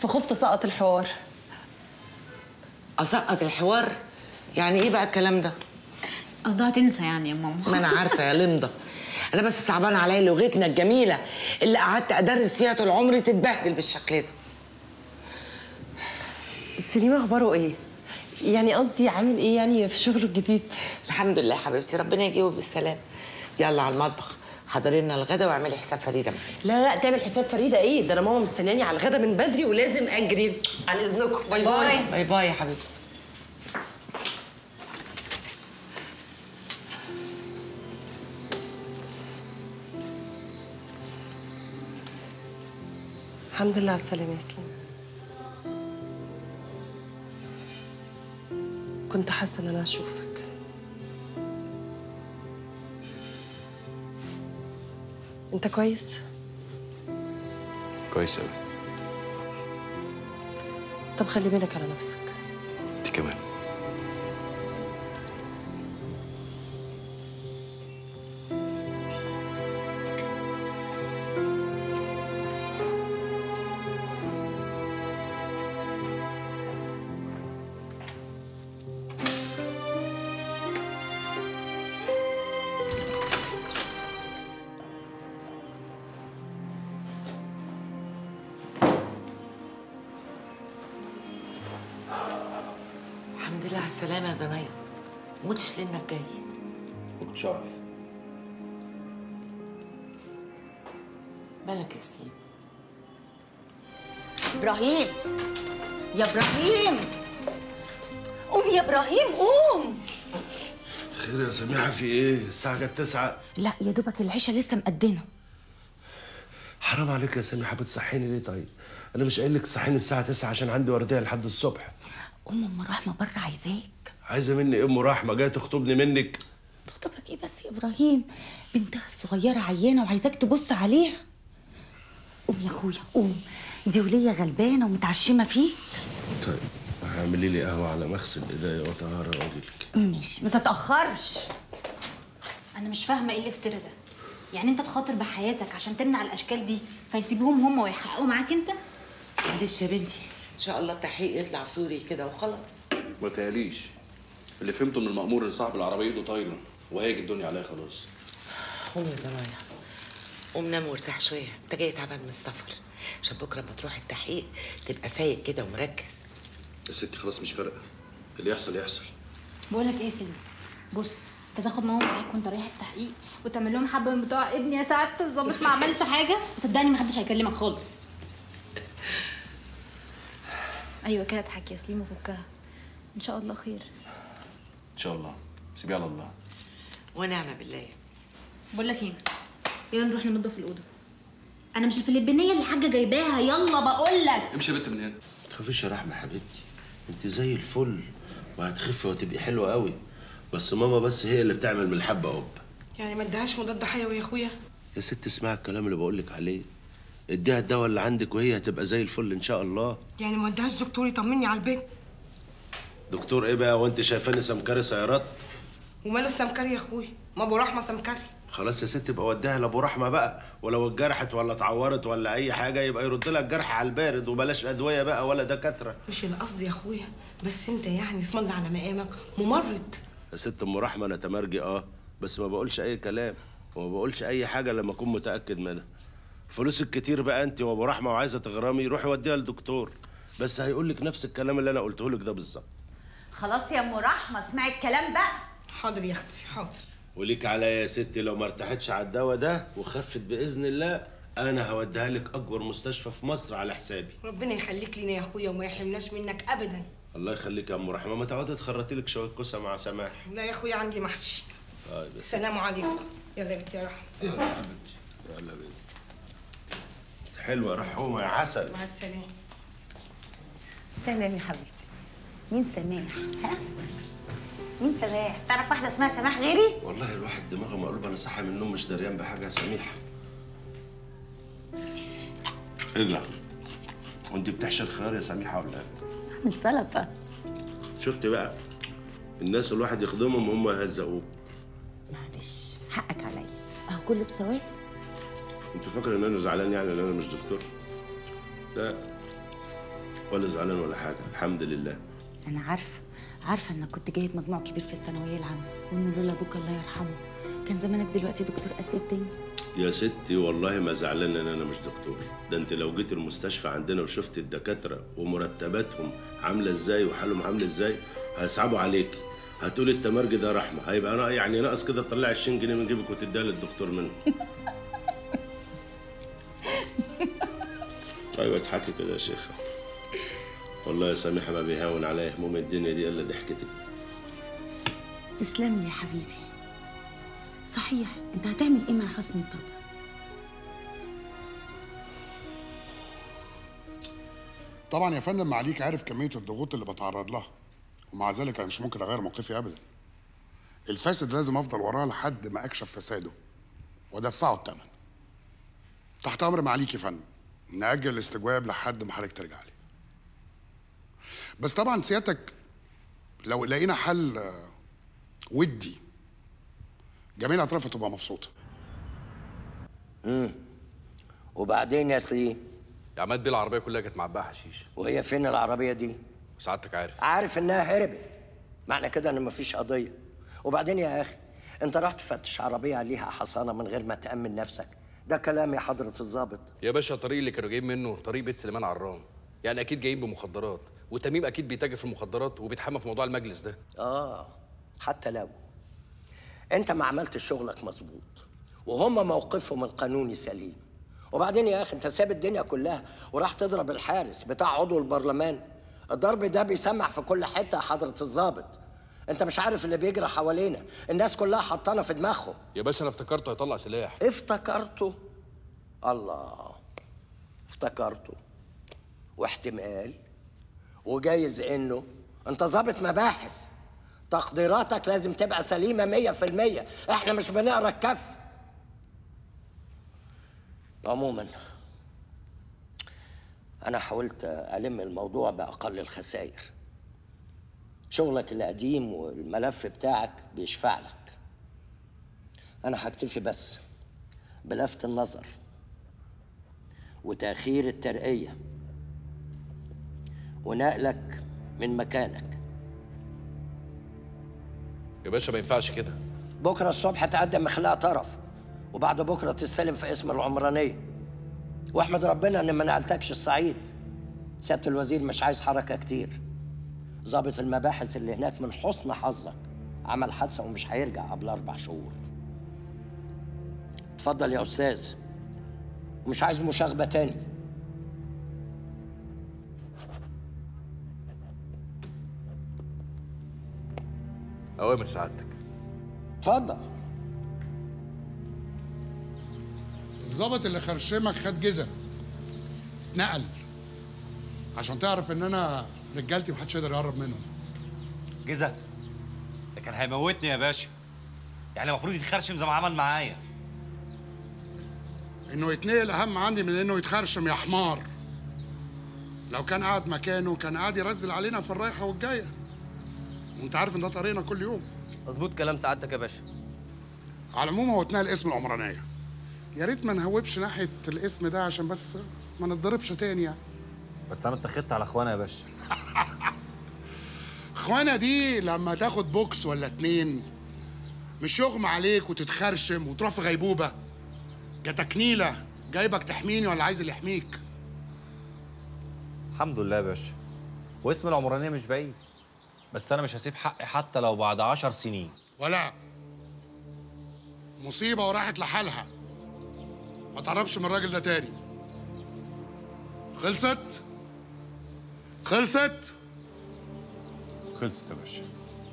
فخفت اسقط الحوار اسقط الحوار يعني ايه بقى الكلام ده قصدها تنسى يعني يا ماما ما انا عارفه يا لمضه انا بس صعبان عليا لغتنا الجميله اللي قعدت ادرس فيها طول عمري تتبهدل بالشكل ده سليم اخباره ايه يعني قصدي عامل ايه يعني في شغله الجديد الحمد لله حبيبتي ربنا يجيبه بالسلام يلا على المطبخ حضري لنا الغدا واعملي حساب فريده معايا لا لا تعمل حساب فريده ايه ده انا ماما مستنياني على الغدا من بدري ولازم اجري عن اذنكم باي باي, باي. باي باي يا حبيبتي الحمد لله على السلامه يا سليم كنت حاسه ان انا هشوفك انت كويس كويس قوي طب خلي بالك على نفسك انت كمان الحمد لله على السلامه يا ضنايا موتش لنا الجاي ما كنتش اعرف مالك يا سليم ابراهيم يا ابراهيم قوم يا ابراهيم قوم خير يا سميحة في ايه؟ الساعة كانت تسعة لا يا دوبك العشاء لسه مقدنا حرام عليك يا سميحة بتصحيني ليه طيب؟ أنا مش قايل لك تصحيني الساعة 9 عشان عندي وردية لحد الصبح ام ام رحمه بره عايزاك عايزة مني إيه أم رحمة جاية تخطبني منك؟ تخطبك ايه بس يا ابراهيم بنتها الصغيره عيانه وعايزاك تبص عليها قوم يا اخويا قوم دي وليه غلبانه ومتعشمه فيك طيب اعملي لي قهوة على مغسل ايديا وطهارة واجيلك ماشي ما تتاخرش انا مش فاهمه ايه الافتراء ده يعني انت تخاطر بحياتك عشان تمنع الاشكال دي فيسيبوهم هم ويحققوا معاك انت معلش يا بنتي ان شاء الله التحقيق يطلع سوري كده وخلاص ما تهيأليش اللي فهمته من المأمور ان صاحب العربية ايده طايلة وهيجي الدنيا عليها خلاص قوم يا ضنايا قوم نام وارتاح شويه انت جاي تعبان من السفر عشان بكره لما تروح التحقيق تبقى فايق كده ومركز يا ستي خلاص مش فارقة اللي يحصل يحصل بقول لك ايه يا سيدي بص انت تاخد ماما معاك وانت رايح التحقيق وتعمل لهم حبه من بتوع ابني يا سعاده الظابط ما عملش حاجه وصدقني ما حدش هيكلمك خالص ايوه كده اضحك يا سليم وفكها ان شاء الله خير ان شاء الله سيبيه على الله ونعم بالله بقول لك ايه يلا نروح ننضف الاوضه انا مش الفلبينيه اللي الحاجه جايباها يلا بقول لك امشي يا بنت من هنا ما تخافيش يا رحمة حبيبتي انت زي الفل وهتخفي وهتبقي حلوة قوي بس ماما بس هي اللي بتعمل من الحبة قب يعني ما ادهاش مضاد حيوي يا اخويا يا ست اسمعي الكلام اللي بقولك عليه اديها الدواء اللي عندك وهي هتبقى زي الفل ان شاء الله يعني ما ادهاش دكتور يطمني على البيت دكتور ايه بقى وانت شايفاني سمكري سيارات وماله السمكري يا اخويا ما ابو رحمه سمكري خلاص يا ست يبقى وديها لابو رحمه بقى ولو اتجرحت ولا اتعورت ولا اي حاجه يبقى يرد لها الجرح على البارد وبلاش ادويه بقى ولا دكاتره مش اللي قصدي يا اخويا بس انت يعني اسم الله على مقامك ممرض يا ست ام رحمه انا تمرجي اه بس ما بقولش اي كلام وما بقولش اي حاجه لما اكون متاكد منها فلوسك كتير بقى انت وابو رحمه وعايزه تغرمي روحي وديها للدكتور بس هيقول لك نفس الكلام اللي انا قلته لك ده بالظبط خلاص يا ام رحمه اسمعي الكلام بقى حاضر يا اختي حاضر وليك عليا يا ستي لو ما ارتحتش على الدواء ده وخفت باذن الله انا هوديها لك اكبر مستشفى في مصر على حسابي ربنا يخليك لينا يا اخويا وما يحرمناش منك ابدا الله يخليك يا ام رحمه ما تقعدي تخرطي لك شويه كوسه مع سماح لا يا اخويا عندي محشي طيب بس السلام عليكم يلا يا بنتي يا رحمه يلا يا حبيبتي يلا بينا حلوه رحومه يا عسل مع السلامه سلام يا حبيبتي مين سماح ها مين سماح تعرف واحده اسمها سماح غيري والله الواحد دماغه مقلوب انا صاحي من النوم مش دريان بحاجه يا سميحه ايه ده؟ وانت بتحشي الخيار يا سميحه ولا ايه؟ من سلطه شفت بقى الناس الواحد يخدمهم هم يهزقوه معلش حقك عليا اهو كله بسواد انت فاكر ان انا زعلان يعني ان انا مش دكتور؟ لا ولا زعلان ولا حاجه الحمد لله انا عارفه عارفه انك كنت جايب مجموع كبير في الثانويه العامه وان لولا ابوك الله يرحمه كان زمانك دلوقتي دكتور قد الدنيا يا ستي والله ما زعلان ان انا مش دكتور ده انت لو جيت المستشفى عندنا وشفت الدكاتره ومرتباتهم عامله ازاي وحالهم عامل ازاي هيصعبوا عليكي هتقولي التمرج ده رحمه هيبقى انا يعني ناقص كده تطلعي 20 جنيه من جيبك وتديها للدكتور منه ايوه اضحكي كده يا شيخه والله يا سامحه ما بيهون عليا هموم الدنيا دي الا ضحكتك تسلم لي يا حبيبي صحيح انت هتعمل ايه مع حسن الطبع طبعا يا فندم معاليك عارف كميه الضغوط اللي بتعرض لها ومع ذلك انا مش ممكن اغير موقفي ابدا الفاسد لازم افضل وراه لحد ما اكشف فساده وادفعه الثمن تحت امر معاليك يا فندم ناجل الاستجواب لحد ما حضرتك ترجع لي بس طبعا سيادتك لو لقينا حل آه، ودي جميع الاطراف هتبقى مبسوطه وبعدين يا سليم يا عماد بيه العربيه كلها كانت معباها حشيش وهي فين العربيه دي سعادتك عارف عارف انها هربت معنى كده ان مفيش قضيه وبعدين يا اخي انت راح تفتش عربيه عليها حصانه من غير ما تامن نفسك ده كلام يا حضره الضابط يا باشا الطريق اللي كانوا جايين منه طريق بيت سليمان عرام يعني اكيد جايين بمخدرات وتميم اكيد بيتاجر في المخدرات وبيتحمى في موضوع المجلس ده اه حتى لو انت ما عملتش شغلك مظبوط وهم موقفهم القانوني سليم وبعدين يا اخي انت ساب الدنيا كلها وراح تضرب الحارس بتاع عضو البرلمان الضرب ده بيسمع في كل حته يا حضره الضابط انت مش عارف اللي بيجري حوالينا الناس كلها حطانا في دماغهم يا باشا انا افتكرته هيطلع سلاح افتكرته الله افتكرته واحتمال وجايز انه انت ظابط مباحث تقديراتك لازم تبقى سليمة مية في المية احنا مش بنقرا الكف عموما انا حاولت الم الموضوع باقل الخسائر شغلك القديم والملف بتاعك بيشفع لك انا هكتفي بس بلفت النظر وتأخير الترقية ونقلك من مكانك يا باشا ما ينفعش كده بكرة الصبح تقدم مخلاء طرف وبعد بكرة تستلم في اسم العمرانية واحمد ربنا ان ما نقلتكش الصعيد سيادة الوزير مش عايز حركة كتير ضابط المباحث اللي هناك من حسن حظك عمل حادثة ومش هيرجع قبل أربع شهور اتفضل يا أستاذ ومش عايز مشاغبة تاني اوامر سعادتك اتفضل الظابط اللي خرشمك خد جزم اتنقل عشان تعرف ان انا رجالتي محدش يقدر يقرب منهم جزا ده كان هيموتني يا باشا يعني المفروض يتخرشم زي ما عمل معايا انه يتنقل اهم عندي من انه يتخرشم يا حمار لو كان قاعد مكانه كان قاعد يرزل علينا في الرايحه والجايه وانت عارف ان ده طريقنا كل يوم مظبوط كلام سعادتك يا باشا على العموم هو اتنقل اسم العمرانيه يا ريت ما نهوبش ناحيه الاسم ده عشان بس ما نتضربش تاني يعني بس انا اتخذت على اخوانا يا باشا اخوانا دي لما تاخد بوكس ولا اتنين مش يغمى عليك وتتخرشم وتروح في غيبوبه جاتك نيله جايبك تحميني ولا عايز اللي يحميك الحمد لله يا باشا واسم العمرانيه مش بعيد بس انا مش هسيب حقي حتى لو بعد عشر سنين ولا مصيبه وراحت لحالها ما تقربش من الراجل ده تاني خلصت خلصت خلصت يا باشا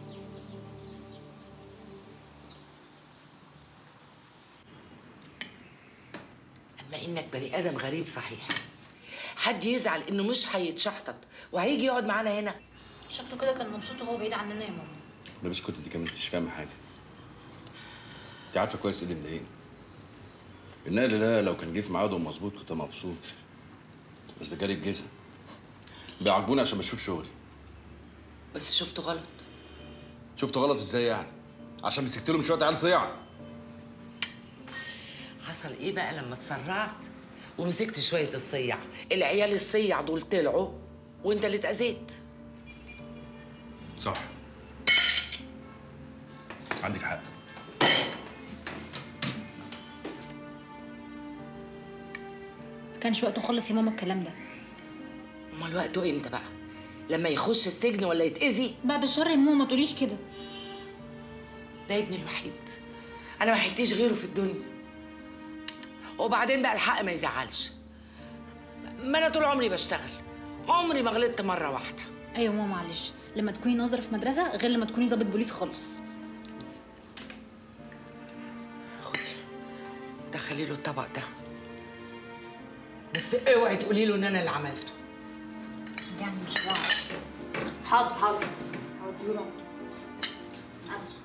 اما انك بني ادم غريب صحيح حد يزعل انه مش هيتشحطط وهيجي يقعد معانا هنا شكله كده كان مبسوط وهو بعيد عننا يا ماما لا بس كنت انت كمان مش فاهمه حاجه انت عارفه كويس ايه اللي مضايقني النقل ده لو كان جه في ميعاده مظبوط كنت مبسوط بس ده جالي بجزء بيعاقبوني عشان بشوف شغلي بس شفته غلط شفت غلط ازاي يعني عشان مسكت لهم شويه عيال صياعه حصل ايه بقى لما اتسرعت ومسكت شويه الصيع العيال الصيع دول طلعوا وانت اللي اتاذيت صح عندك حق ما كانش وقته خالص يا ماما الكلام ده امال وقته امتى بقى لما يخش السجن ولا يتاذي بعد الشر يا ماما ما تقوليش كده ده ابني الوحيد انا ما حكيتيش غيره في الدنيا وبعدين بقى الحق ما يزعلش ما انا طول عمري بشتغل عمري ما غلطت مره واحده ايوه ماما معلش لما تكوني ناظره في مدرسه غير لما تكوني ضابط بوليس خالص دخلي له الطبق ده بس اوعي تقولي له ان انا اللي عملته يعني مش بعرف حاضر حاضر هوديه له على طول اسف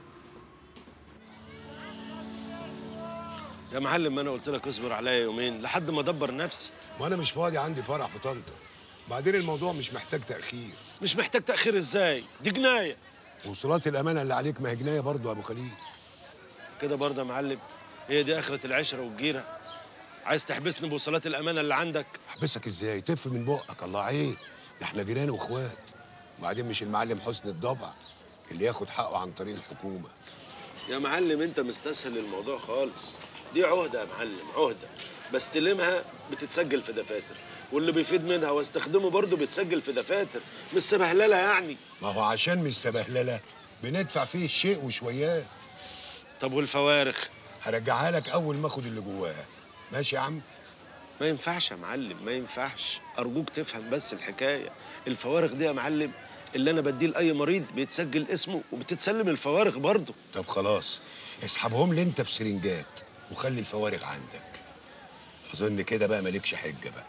يا معلم ما انا قلت لك اصبر عليا يومين لحد ما ادبر نفسي ما انا مش فاضي عندي فرح في طنطا بعدين الموضوع مش محتاج تاخير مش محتاج تاخير ازاي دي جنايه وصولات الامانه اللي عليك ما هي جنايه برضه يا ابو خليل كده برضه يا معلم هي دي اخره العشره والجيره عايز تحبسني بوصلات الامانه اللي عندك احبسك ازاي تف من بقك الله عيب ده احنا جيران واخوات وبعدين مش المعلم حسن الضبع اللي ياخد حقه عن طريق الحكومه يا معلم انت مستسهل الموضوع خالص دي عهده يا معلم عهده بستلمها بتتسجل في دفاتر واللي بيفيد منها واستخدمه برضه بيتسجل في دفاتر مش سبهلله يعني ما هو عشان مش سبهلله بندفع فيه الشيء وشويات طب والفوارخ هرجعها لك اول ما اخد اللي جواها ماشي يا عم ما ينفعش يا معلم ما ينفعش ارجوك تفهم بس الحكايه الفوارغ دي يا معلم اللي انا بديه لاي مريض بيتسجل اسمه وبتتسلم الفوارغ برضه طب خلاص اسحبهم لي انت في سرنجات وخلي الفوارغ عندك اظن كده بقى مالكش حجه بقى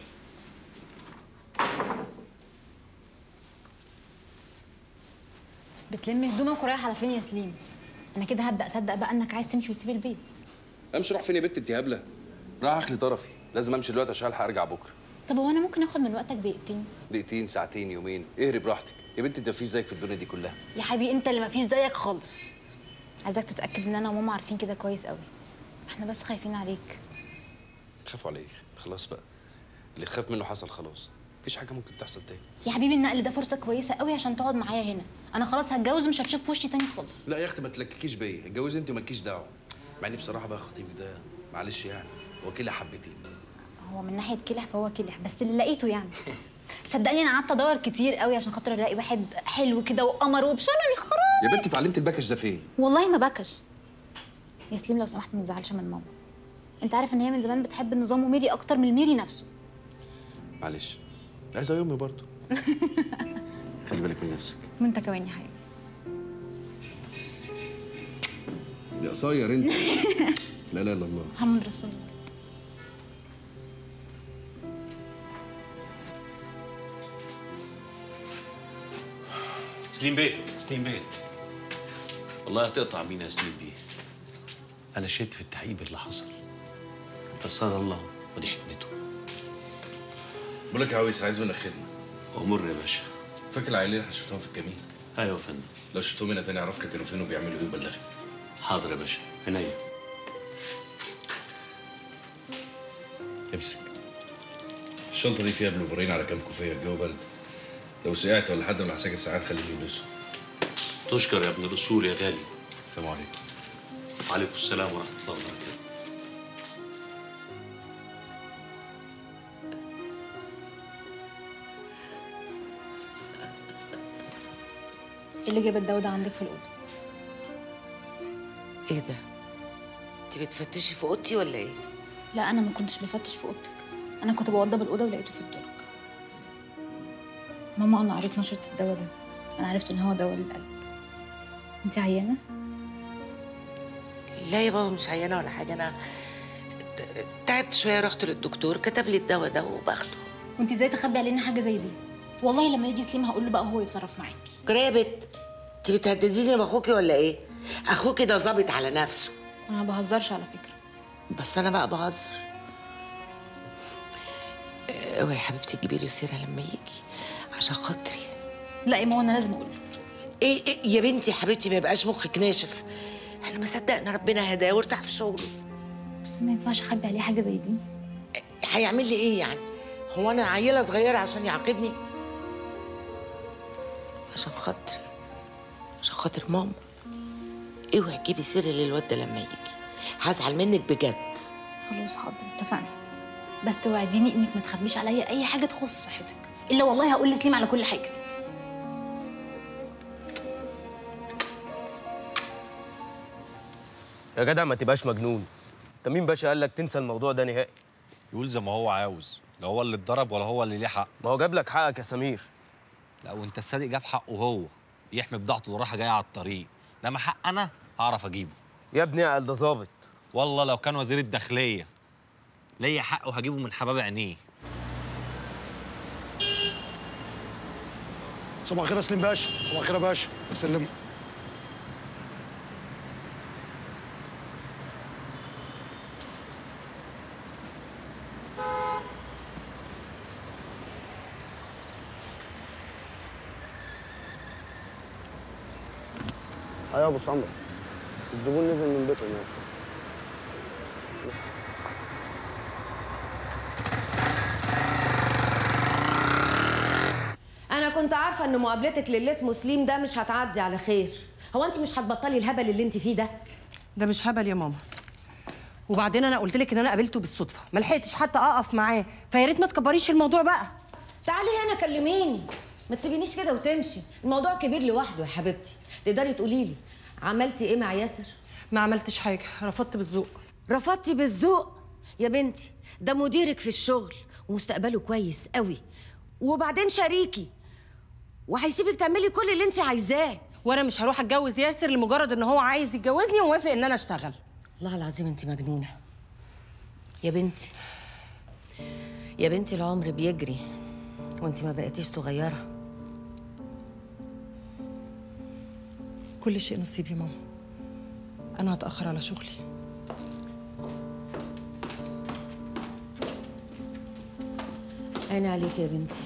بتلم هدومك ورايح على فين يا سليم انا كده هبدا اصدق بقى انك عايز تمشي وتسيب البيت امشي روح فين يا بت انت هبله راح اخلي طرفي لازم امشي دلوقتي عشان الحق ارجع بكره طب هو انا ممكن اخد من وقتك دقيقتين دقيقتين ساعتين يومين اهري براحتك يا بنت انت مفيش زيك في الدنيا دي كلها يا حبيبي انت اللي مفيش زيك خالص عايزاك تتاكد ان انا وماما عارفين كده كويس قوي احنا بس خايفين عليك تخافوا عليك خلاص بقى اللي تخاف منه حصل خلاص مفيش حاجه ممكن تحصل تاني يا حبيبي النقل ده فرصه كويسه قوي عشان تقعد معايا هنا انا خلاص هتجوز مش هتشوف في وشي تاني خالص لا يا اختي ما تلككيش بيا اتجوزي انت ومالكيش دعوه مع اني بصراحه بقى خطيبك ده معلش يعني هو كده حبتين هو من ناحيه كلح فهو كلح بس اللي لقيته يعني صدقني انا قعدت ادور كتير قوي عشان خاطر الاقي واحد حلو كده وقمر وبشنب يا خراب يا بنت اتعلمت الباكج ده فين والله ما بكش يا سليم لو سمحت ما تزعلش من ماما انت عارف ان هي من زمان بتحب النظام وميري اكتر من الميري نفسه معلش عايزه يومي برضه خلي بالك من نفسك وانت كمان يا حبيبي يا قصير انت لا لا لا الله محمد رسول الله سليم بيه سليم بيه والله هتقطع مين يا سليم بيه انا شهدت في التحقيق اللي حصل بس هذا الله ودي حكمته بقول لك يا عويس عايز منك خدمه امر يا باشا فاكر العيالين اللي احنا شفتهم في الكمين ايوه يا فندم لو شفتهم هنا تاني اعرف لك كانوا فين وبيعملوا ايه وبلغني حاضر يا باشا عينيا امسك الشنطه دي فيها بلوفرين على كام كوفيه الجو برد لو سقعت ولا حد من عساكر الساعات خليه يلبسه تشكر يا ابن الرسول يا غالي السلام عليكم وعليكم السلام ورحمه الله وبركاته ايه اللي جاب الدواء ده عندك في الاوضه ايه ده انت بتفتشي في اوضتي ولا ايه لا انا ما كنتش بفتش في اوضتك انا كنت بوضب الاوضه ولقيته في الدرج ماما انا قريت نشره الدواء ده انا عرفت ان هو دواء للقلب انت عيانه لا يا بابا مش عيانه ولا حاجه انا تعبت شويه رحت للدكتور كتب لي الدواء ده وباخده وانت ازاي تخبي علينا حاجه زي دي والله لما يجي سليم هقول له بقى هو يتصرف معاكي قرابت انت بتهدديني باخوكي ولا ايه اخوكي ده ظابط على نفسه انا ما بهزرش على فكره بس انا بقى بهزر اوعي يا حبيبتي تجيبي له سيره لما يجي عشان خاطري لا يا ماما انا لازم اقول له ايه, إيه يا بنتي يا حبيبتي ما يبقاش مخك ناشف احنا ما صدقنا ربنا هداه وارتاح في شغله بس ما ينفعش اخبي عليه حاجه زي دي هيعمل لي ايه يعني هو انا عيله صغيره عشان يعاقبني عشان خاطري عشان خاطر ماما اوعي تجيبي سيره للواد ده لما يجي هزعل منك بجد خلاص حاضر اتفقنا بس توعديني انك ما تخبيش عليا اي حاجه تخص صحتك الا والله هقول لسليم على كل حاجه يا جدع ما تبقاش مجنون انت مين باشا قال لك تنسى الموضوع ده نهائي يقول زي ما هو عاوز لا هو اللي اتضرب ولا هو اللي ليه حق ما هو جاب لك حقك يا سمير لا وانت الصادق جاب حقه هو يحمي بضاعته اللي رايحه جايه على الطريق انما حق انا هعرف اجيبه يا ابني اعقل ده ظابط والله لو كان وزير الداخليه ليا حقه هجيبه من حباب عينيه صباح الخير يا سليم باشا صباح الخير يا باشا سلم ايوه يا ابو سمر الزبون نزل من بيته هناك انا كنت عارفه ان مقابلتك للي اسمه سليم ده مش هتعدي على خير هو انت مش هتبطلي الهبل اللي انت فيه ده ده مش هبل يا ماما وبعدين انا قلت لك ان انا قابلته بالصدفه ما لحقتش حتى اقف معاه فيا ريت ما تكبريش الموضوع بقى تعالي هنا كلميني ما تسيبينيش كده وتمشي الموضوع كبير لوحده يا حبيبتي تقدري تقولي لي عملتي ايه مع ياسر ما عملتش حاجه رفضت بالذوق رفضتي بالذوق يا بنتي ده مديرك في الشغل ومستقبله كويس قوي وبعدين شريكي وهيسيبك تعملي كل اللي انت عايزاه وانا مش هروح اتجوز ياسر لمجرد ان هو عايز يتجوزني ووافق ان انا اشتغل والله العظيم انت مجنونه يا بنتي يا بنتي العمر بيجري وانت ما بقيتيش صغيره كل شيء نصيب يا ماما انا هتاخر على شغلي عيني عليك يا بنتي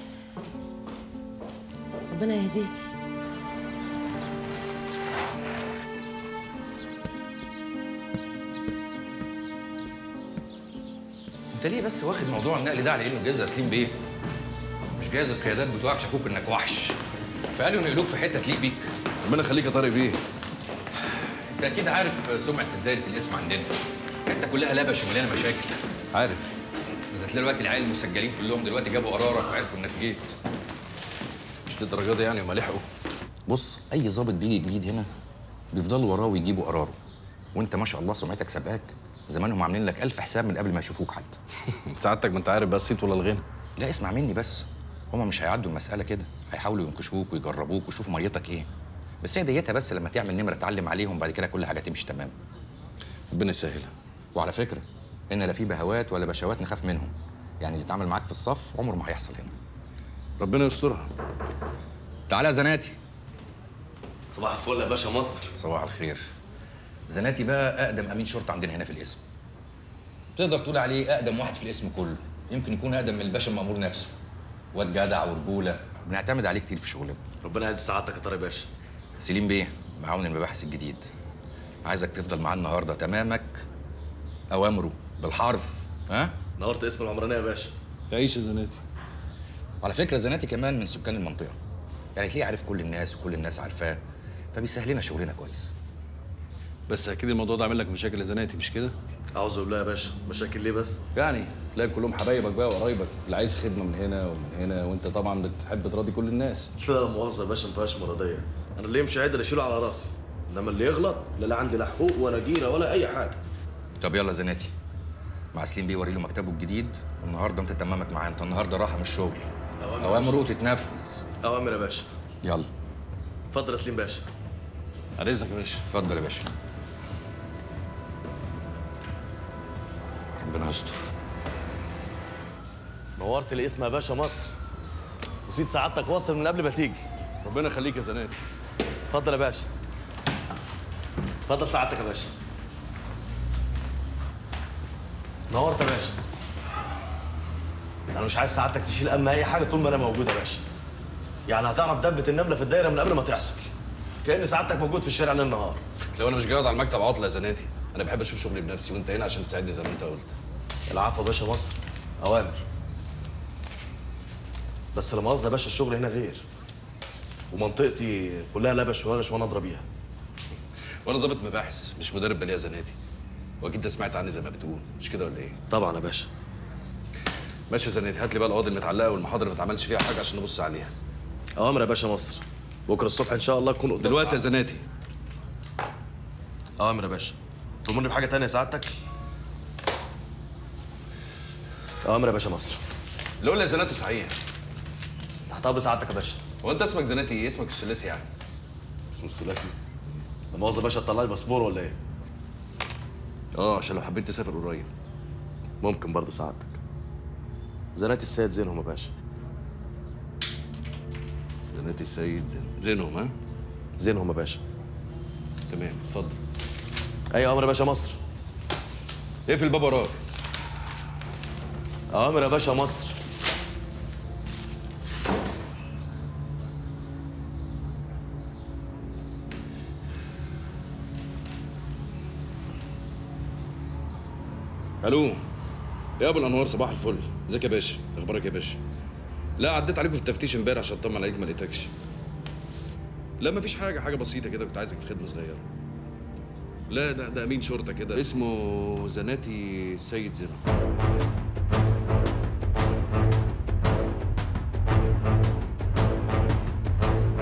ربنا يهديكي انت ليه بس واخد موضوع النقل ده على انه جايز يا سليم بيه مش جايز القيادات بتوعك شافوك انك وحش فقالوا ينقلوك في حته تليق بيك ربنا يخليك يا طارق بيه انت اكيد عارف سمعه دايره الاسم عندنا الحته كلها لبش ومليانه مشاكل عارف اذا تلاقي دلوقتي العيال المسجلين كلهم دلوقتي جابوا قرارك وعرفوا انك جيت مش للدرجه دي يعني وما لحقوا بص اي ظابط بيجي جديد هنا بيفضلوا وراه ويجيبوا قراره وانت ما شاء الله سمعتك سابقاك زمانهم عاملين لك ألف حساب من قبل ما يشوفوك حتى سعادتك ما انت عارف بقى الصيت ولا الغنى لا اسمع مني بس هما مش هيعدوا المسألة كده هيحاولوا ينكشوك ويجربوك ويشوفوا ميتك ايه بس هي ديتها بس لما تعمل نمرة تعلم عليهم بعد كده كل حاجة تمشي تمام ربنا يسهلها وعلى فكرة هنا لا في بهوات ولا بشوات نخاف منهم يعني اللي اتعامل معاك في الصف عمره ما هيحصل هنا ربنا يسترها تعالى يا زناتي صباح الفل يا باشا مصر صباح الخير زناتي بقى اقدم امين شرطه عندنا هنا في الاسم تقدر تقول عليه اقدم واحد في الاسم كله يمكن يكون اقدم من الباشا المامور نفسه واد جدع ورجوله بنعتمد عليه كتير في شغلنا ربنا يعز سعادتك يا طارق باشا سليم بيه معاون المباحث الجديد عايزك تفضل معاه النهارده تمامك اوامره بالحرف ها نورت اسم العمرانيه يا باشا تعيش يا زناتي على فكره زناتي كمان من سكان المنطقه يعني تلاقيه عارف كل الناس وكل الناس عارفاه فبيسهل لنا شغلنا كويس بس اكيد الموضوع ده عامل لك مشاكل يا زناتي مش كده اعوذ بالله يا باشا مشاكل ليه بس يعني تلاقي كلهم حبايبك بقى وقرايبك اللي عايز خدمه من هنا ومن هنا وانت طبعا بتحب تراضي كل الناس لا لا مؤاخذه يا باشا ما فيهاش مرضيه انا اللي يمشي عدل اشيله على راسي انما اللي يغلط لا لا عندي لا حقوق ولا جيره ولا اي حاجه طب يلا زناتي مع سليم بيه وري له مكتبه الجديد والنهارده انت تمامك معاه انت النهارده راحه من الشغل اوامره تتنفذ اوامر يا باشا يلا اتفضل يا سليم باشا على اذنك يا باشا اتفضل يا باشا ربنا يستر نورت الاسم يا باشا مصر وسيد سعادتك واصل من قبل ما تيجي ربنا يخليك يا زناتي اتفضل يا باشا اتفضل سعادتك يا باشا نورت يا باشا انا مش عايز سعادتك تشيل هم اي حاجه طول ما انا موجود يا باشا يعني هتعرف دبه النمله في الدايره من قبل ما تحصل كان سعادتك موجود في الشارع ليل نهار لو انا مش قاعد على المكتب عطله يا زناتي انا بحب اشوف شغلي بنفسي وانت هنا عشان تساعدني زي ما انت قلت العفو يا باشا مصر اوامر بس لا مؤاخذه يا باشا الشغل هنا غير ومنطقتي كلها لبش وهرش وانا ادرى بيها وانا ظابط مباحث مش مدرب باليه زناتي واكيد انت سمعت عني زي ما بتقول مش كده ولا ايه طبعا يا باشا ماشي يا زناتي هات لي بقى القواضي المتعلقه والمحاضر اللي ما اتعملش فيها حاجه عشان نبص عليها اوامر يا باشا مصر بكره الصبح ان شاء الله تكون قدام دلوقتي يا سعادتك. زناتي اوامر يا باشا تؤمرني بحاجه تانية يا سعادتك اوامر يا باشا مصر لولا يا زناتي صحيح تحت امر سعادتك يا باشا هو انت اسمك زناتي ايه اسمك الثلاثي يعني اسمه الثلاثي لا مؤاخذه يا باشا تطلع لي باسبور ولا ايه اه عشان لو حبيت تسافر قريب ممكن برضه سعادتك زناتي السيد زينهم يا باشا زناتي السيد زين زينهم ها زينهم يا باشا تمام اتفضل اي امر يا باشا مصر اقفل الباب وراك اوامر يا باشا مصر الو يا ابو الانوار صباح الفل ازيك يا باشا اخبارك يا باشا لا عديت عليكم في التفتيش امبارح عشان اطمن عليك ما لقيتكش لا مفيش حاجه حاجه بسيطه كده كنت عايزك في خدمه صغيره لا ده ده امين شرطه كده اسمه زناتي السيد زينب